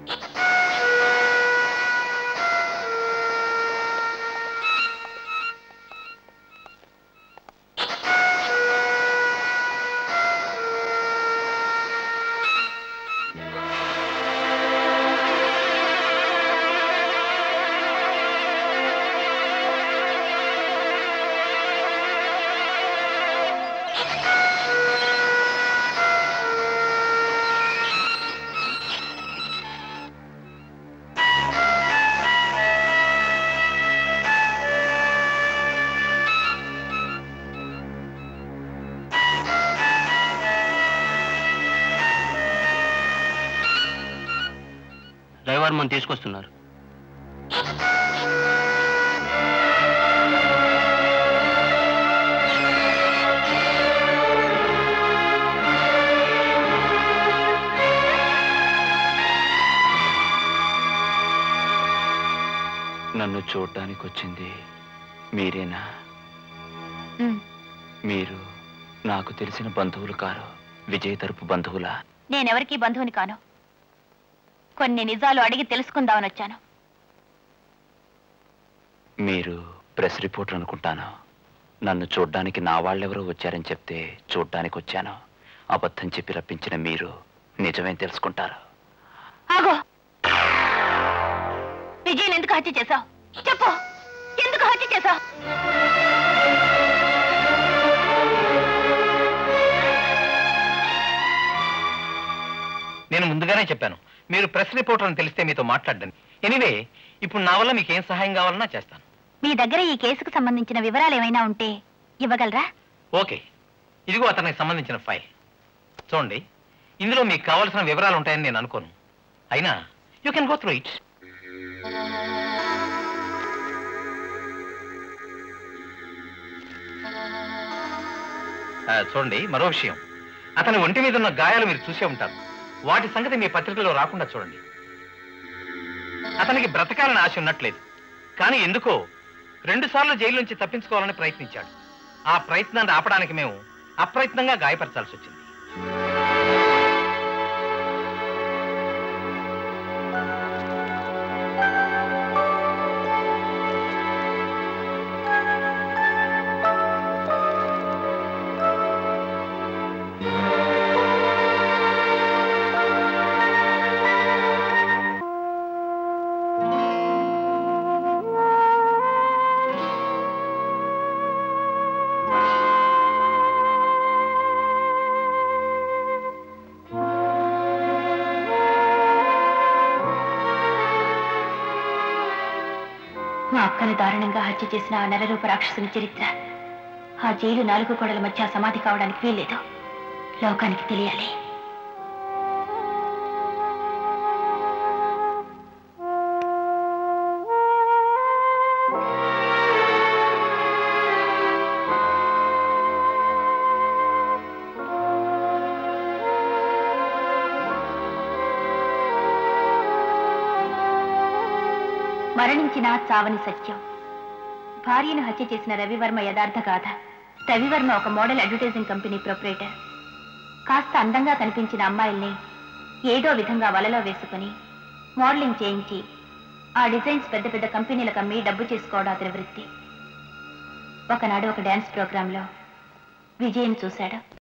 driver మనం తీసుకొస్తున్నారు నన్ను చూడ్డానికి వచ్చింది మీరేనా ఉమ్, మీరు నాకు తెలిసిన బంధువులు కారు విజయ్ తరపు బంధువులా నేనెవరికీ బంధువుని కాను కొన్ని నిజాలు అడిగి తెలుసుకుందామని వచ్చాను మీరు ప్రెస్ రిపోర్టర్ అనుకుంటాను నన్ను చూడ్డానికి నా వాళ్ళెవరో వచ్చారని చెప్తే చూడ్డానికి వచ్చాను అబద్ధం చెప్పి రప్పించిన మీరు నిజమేం తెలుసుకుంటారు ఆగో విజయ్ ఎందుకు హత్య చేశావు చెప్పు ఎందుకు హత్య చేశావు నేను ముందుగానే చెప్పాను మీరు ప్రెస్ రిపోర్టర్ అని తెలిస్తే మీతో మాట్లాడండి ఎనివే ఇప్పుడు నా వల్ల మీకు ఏం సహాయం కావాలన్నా చేస్తాను మీ దగ్గర ఈ కేసుకు సంబంధించిన వివరాలు ఏమైనా ఉంటే ఇవ్వగలరా ఓకే ఇదిగో అతనికి సంబంధించిన ఫైల్ చూడండి ఇందులో మీకు కావాల్సిన వివరాలు ఉంటాయని నేను అనుకోను అయినా you can go through it చూడండి మరో విషయం అతని ఒంటి మీద ఉన్న గాయాలు మీరు చూసే ఉంటారు వాటి సంగతి మీ పత్రికలో రాకుండా చూడండి అతనికి బ్రతకాలని ఆశ ఉన్నట్లేదు కానీ ఎందుకో రెండు సార్లు జైలు నుంచి తప్పించుకోవాలని ప్రయత్నించాడు ఆ ప్రయత్నాన్ని ఆపడానికి మేము అప్రయత్నంగా గాయపరచాల్సి వచ్చింది మా అక్కను దారుణంగా హత్య చేసిన ఆ నరరూప రాక్షసుని చరిత్ర ఆ జైలు నాలుగు గోడల మధ్య సమాధి కావడానికి వీల్లేదు లోకానికి తెలియాలి మరణించిన చావని సత్యం భార్యను హత్య చేసిన రవివర్మ యథార్థ గాథ రవివర్మ ఒక మోడల్ అడ్వర్టైజింగ్ కంపెనీ ప్రొపరేటర్ కాస్త అందంగా కనిపించిన అమ్మాయిల్ని ఏదో విధంగా వలలో వేసుకుని మోడలింగ్ చేయించి ఆ డిజైన్స్ పెద్ద పెద్ద కంపెనీలకు అమ్మి డబ్బు చేసుకోవడం అతని వృత్తి ఒకనాడు ఒక డ్యాన్స్ ప్రోగ్రాంలో విజయ్ని చూశాడు